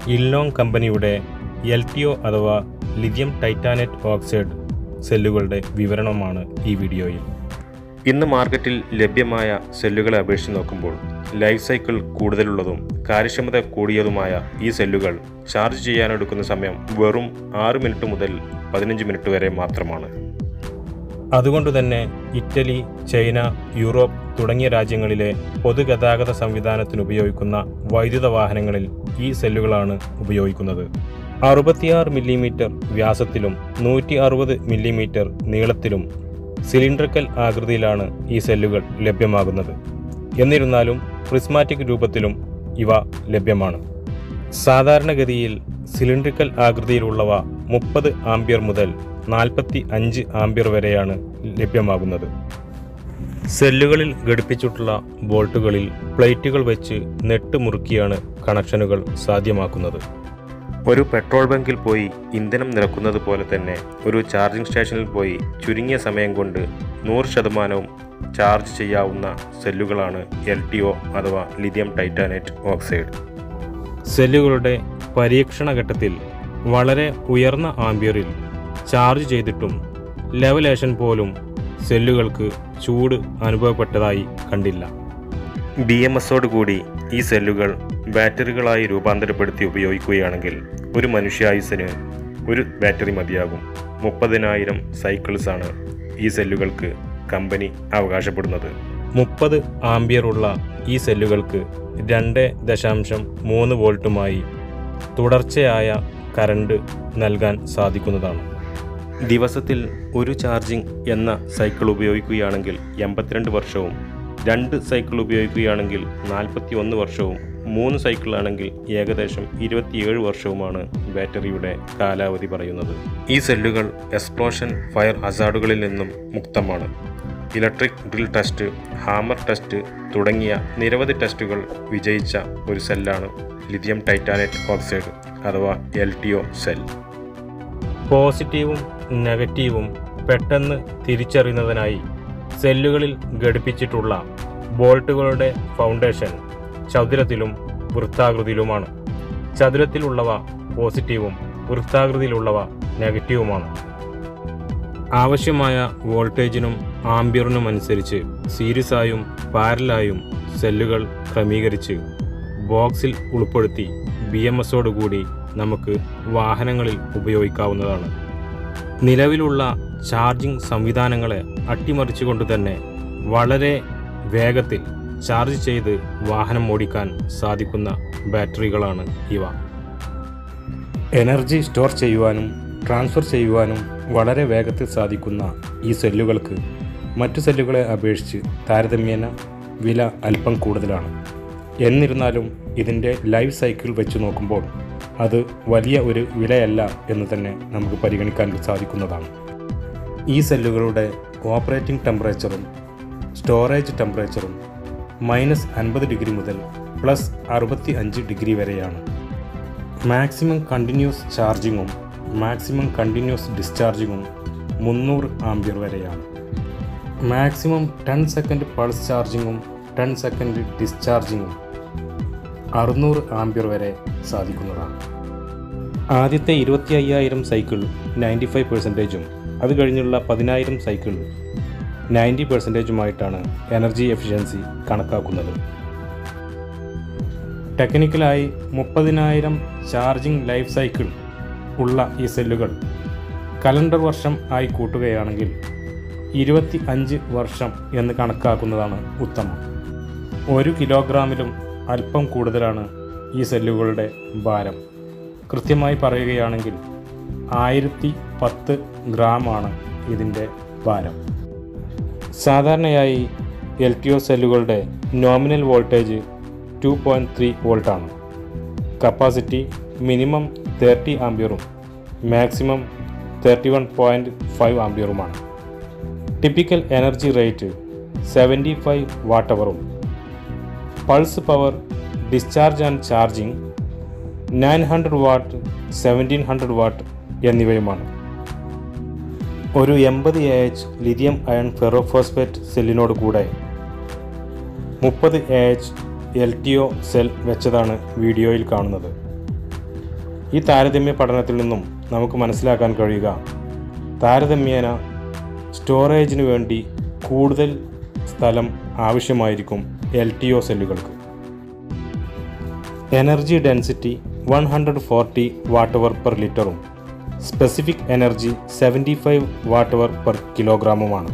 ഇല്ലോങ് കമ്പനിയുടെ L T O അഥവാ lithium titanate oxide സെല്ലുകളുടെ വിവരണമാണ് ഈ വീഡിയോയിൽ ഇന്ന് മാർക്കറ്റിൽ ലഭ്യമായ സെല്ലുകളെ അപേക്ഷിച്ച് നോക്കുമ്പോൾ ലൈഫ് സൈക്കിൾ കൂടുതലുള്ളതും കാര്യക്ഷമത കൂടിയതുമായ ഈ സെല്ലുകൾ ചാർജ് ചെയ്യാനെടുക്കുന്ന സമയം വെറും ആറ് മിനിറ്റ് മുതൽ പതിനഞ്ച് മിനിറ്റ് വരെ മാത്രമാണ് അതുകൊണ്ട് തന്നെ ഇറ്റലി ചൈന യൂറോപ്പ് തുടങ്ങിയ രാജ്യങ്ങളിലെ പൊതുഗതാഗത സംവിധാനത്തിന് ഉപയോഗിക്കുന്ന വൈദ്യുത വാഹനങ്ങളിൽ ഈ സെല്ലുകളാണ് ഉപയോഗിക്കുന്നത് അറുപത്തിയാറ് മില്ലിമീറ്റർ വ്യാസത്തിലും നൂറ്റി അറുപത് മില്ലിമീറ്റർ നീളത്തിലും സിലിണ്ടറിക്കൽ ആകൃതിയിലാണ് ഈ സെല്ലുകൾ ലഭ്യമാകുന്നത് എന്നിരുന്നാലും പ്രിസ്മാറ്റിക് രൂപത്തിലും ഇവ ലഭ്യമാണ് സാധാരണഗതിയിൽ സിലിണ്ടറിക്കൽ ആകൃതിയിലുള്ളവ മുപ്പത് ആംബിയർ മുതൽ നാൽപ്പത്തി അഞ്ച് ആംബിയർ വരെയാണ് ലഭ്യമാകുന്നത് സെല്ലുകളിൽ ഘടിപ്പിച്ചിട്ടുള്ള ബോൾട്ടുകളിൽ പ്ലേറ്റുകൾ വെച്ച് നെട്ട് മുറുക്കിയാണ് കണക്ഷനുകൾ സാധ്യമാക്കുന്നത് ഒരു പെട്രോൾ ബങ്കിൽ പോയി ഇന്ധനം നിറക്കുന്നത് പോലെ തന്നെ ഒരു ചാർജിംഗ് സ്റ്റേഷനിൽ പോയി ചുരുങ്ങിയ സമയം കൊണ്ട് നൂറ് ശതമാനവും ചാർജ് ചെയ്യാവുന്ന സെല്ലുകളാണ് എൽ ടി ഒ അഥവാ ലിഥിയം ടൈറ്റാനേറ്റ് ഓക്സൈഡ് സെല്ലുകളുടെ പരീക്ഷണ ഘട്ടത്തിൽ വളരെ ഉയർന്ന ആംബിയറിൽ ചാർജ് ചെയ്തിട്ടും ലെവലേഷൻ പോലും സെല്ലുകൾക്ക് ചൂട് അനുഭവപ്പെട്ടതായി കണ്ടില്ല ബി എം എസോട് കൂടി ഈ സെല്ലുകൾ ബാറ്ററികളായി രൂപാന്തരപ്പെടുത്തി ഉപയോഗിക്കുകയാണെങ്കിൽ ഒരു മനുഷ്യായുസിന് ഒരു ബാറ്ററി മതിയാകും മുപ്പതിനായിരം സൈക്കിൾസാണ് ഈ സെല്ലുകൾക്ക് കമ്പനി അവകാശപ്പെടുന്നത് മുപ്പത് ആംബിയറുള്ള ഈ സെല്ലുകൾക്ക് രണ്ട് ദശാംശം മൂന്ന് വോൾട്ടുമായി തുടർച്ചയായ കറണ്ട് നൽകാൻ സാധിക്കുന്നതാണ് ദിവസത്തിൽ ഒരു ചാർജിംഗ് എന്ന സൈക്കിൾ ഉപയോഗിക്കുകയാണെങ്കിൽ എൺപത്തിരണ്ട് വർഷവും രണ്ട് സൈക്കിൾ ഉപയോഗിക്കുകയാണെങ്കിൽ നാൽപ്പത്തി ഒന്ന് വർഷവും മൂന്ന് സൈക്കിളാണെങ്കിൽ ഏകദേശം ഇരുപത്തിയേഴ് വർഷവുമാണ് ബാറ്ററിയുടെ കാലാവധി പറയുന്നത് ഈ സെല്ലുകൾ എക്സ്പ്ലോഷൻ ഫയർ ഹസാർഡുകളിൽ നിന്നും മുക്തമാണ് electric drill test hammer test തുടങ്ങിയ നിരവധി ടെസ്റ്റുകൾ വിജയിച്ച ഒരു സെല്ലാണ് ലിഥിയം ടൈറ്റാനേറ്റ് ഓക്സൈഡ് അഥവാ എൽ ടി ഒ സെൽ പോസിറ്റീവും നെഗറ്റീവും പെട്ടെന്ന് തിരിച്ചറിയുന്നതിനായി സെല്ലുകളിൽ ഘടിപ്പിച്ചിട്ടുള്ള ബോൾട്ടുകളുടെ ഫൗണ്ടേഷൻ ചതുരത്തിലും വൃത്താകൃതിയിലുമാണ് ചതുരത്തിലുള്ളവ പോസിറ്റീവും വൃത്താകൃതിയിലുള്ളവ നെഗറ്റീവുമാണ് ആവശ്യമായ വോൾട്ടേജിനും ആംബിയറിനും അനുസരിച്ച് സീരീസായും പാരലായും സെല്ലുകൾ ക്രമീകരിച്ച് ബോക്സിൽ ഉൾപ്പെടുത്തി ബി എം എസോടുകൂടി നമുക്ക് വാഹനങ്ങളിൽ ഉപയോഗിക്കാവുന്നതാണ് നിലവിലുള്ള ചാർജിംഗ് സംവിധാനങ്ങളെ അട്ടിമറിച്ചുകൊണ്ട് തന്നെ വളരെ വേഗത്തിൽ ചാർജ് ചെയ്ത് വാഹനം ഓടിക്കാൻ സാധിക്കുന്ന ബാറ്ററികളാണ് ഇവ എനർജി സ്റ്റോർ ചെയ്യുവാനും ട്രാൻസ്ഫർ ചെയ്യുവാനും വളരെ വേഗത്തിൽ സാധിക്കുന്ന ഈ സെല്ലുകൾക്ക് മറ്റു സെല്ലുകളെ അപേക്ഷിച്ച് താരതമ്യേന വില അല്പം കൂടുതലാണ് എന്നിരുന്നാലും ഇതിൻ്റെ ലൈഫ് സൈക്കിൾ വെച്ച് നോക്കുമ്പോൾ അത് വലിയ ഒരു വിലയല്ല എന്ന് തന്നെ നമുക്ക് പരിഗണിക്കാൻ സാധിക്കുന്നതാണ് ഈ സെല്ലുകളുടെ ഓപ്പറേറ്റിംഗ് ടെമ്പറേച്ചറും സ്റ്റോറേജ് ടെമ്പറേച്ചറും മൈനസ് അൻപത് ഡിഗ്രി മുതൽ പ്ലസ് അറുപത്തി അഞ്ച് ഡിഗ്രി വരെയാണ് മാക്സിമം കണ്ടിന്യൂസ് ചാർജിങ്ങും മാക്സിമം കണ്ടിന്യൂസ് ഡിസ്ചാർജിങ്ങും മുന്നൂറ് ആംബിയർ വരെയാണ് മാക്സിമം ടെൻ സെക്കൻഡ് പൾസ് ചാർജിങ്ങും ടെൻ സെക്കൻഡ് ഡിസ്ചാർജിങ്ങും അറുന്നൂറ് ആംബിയർ വരെ സാധിക്കുന്നതാണ് ആദ്യത്തെ ഇരുപത്തി അയ്യായിരം സൈക്കിൾ നയൻറ്റി ഫൈവ് പെർസെൻറ്റേജും അത് കഴിഞ്ഞുള്ള പതിനായിരം സൈക്കിൾ നയൻറ്റി പെർസെൻറ്റേജുമായിട്ടാണ് എനർജി എഫിഷ്യൻസി കണക്കാക്കുന്നത് ടെക്നിക്കലായി മുപ്പതിനായിരം ചാർജിംഗ് ലൈഫ് സൈക്കിൾ ഉള്ള ഈ സെല്ലുകൾ കലണ്ടർ വർഷം ആയി കൂട്ടുകയാണെങ്കിൽ ഇരുപത്തി അഞ്ച് വർഷം എന്ന് കണക്കാക്കുന്നതാണ് ഉത്തമം ഒരു കിലോഗ്രാമിലും അല്പം കൂടുതലാണ് ഈ സെല്ലുകളുടെ ഭാരം കൃത്യമായി പറയുകയാണെങ്കിൽ ആയിരത്തി പത്ത് ഗ്രാമാണ് ഇതിൻ്റെ ഭാരം സാധാരണയായി എൽ ടി ഒ സെല്ലുകളുടെ nominal voltage two point three വോൾട്ടാണ് കപ്പാസിറ്റി മിനിമം തേർട്ടി ആംബിയറും maximum thirty one point five ആംബിയറുമാണ് typical energy rate seventy five watt അവറും pulse power discharge and charging nine hundred watt seventeen hundred watt എന്നിവയുമാണ് ഒരു എൺപത് A H lithium iron ferrophosphate സെല്ലിനോട് കൂടെ മുപ്പത് A H L T O cell വെച്ചതാണ് വീഡിയോയിൽ കാണുന്നത് ഈ താരതമ്യ പഠനത്തിൽ നിന്നും നമുക്ക് മനസ്സിലാക്കാൻ കഴിയുക താരതമ്യേന സ്റ്റോറേജിന് വേണ്ടി കൂടുതൽ സ്ഥലം ആവശ്യമായിരിക്കും എൽ ടി ഒ സെല്ലുകൾക്ക് energy density one hundred forty watt hour per ലിറ്ററും specific energy seventy five watt hour per കിലോഗ്രാമുമാണ്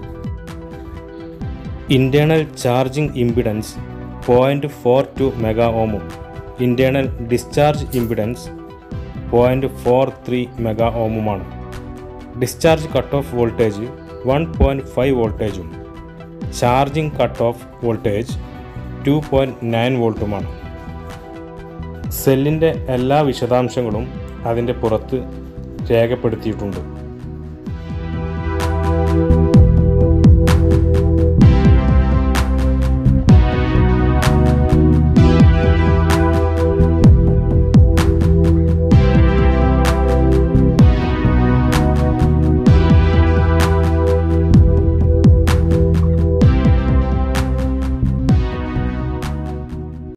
internal charging impedance point four two mega ഓമും internal discharge impedance point four three mega ഓമുമാണ് discharge cut off voltage one point five വോൾട്ടേജും charging cut off voltage two point nine വോൾട്ടുമാണ് സെല്ലിൻ്റെ എല്ലാ വിശദാംശങ്ങളും അതിൻ്റെ പുറത്ത് രേഖപ്പെടുത്തിയിട്ടുണ്ട്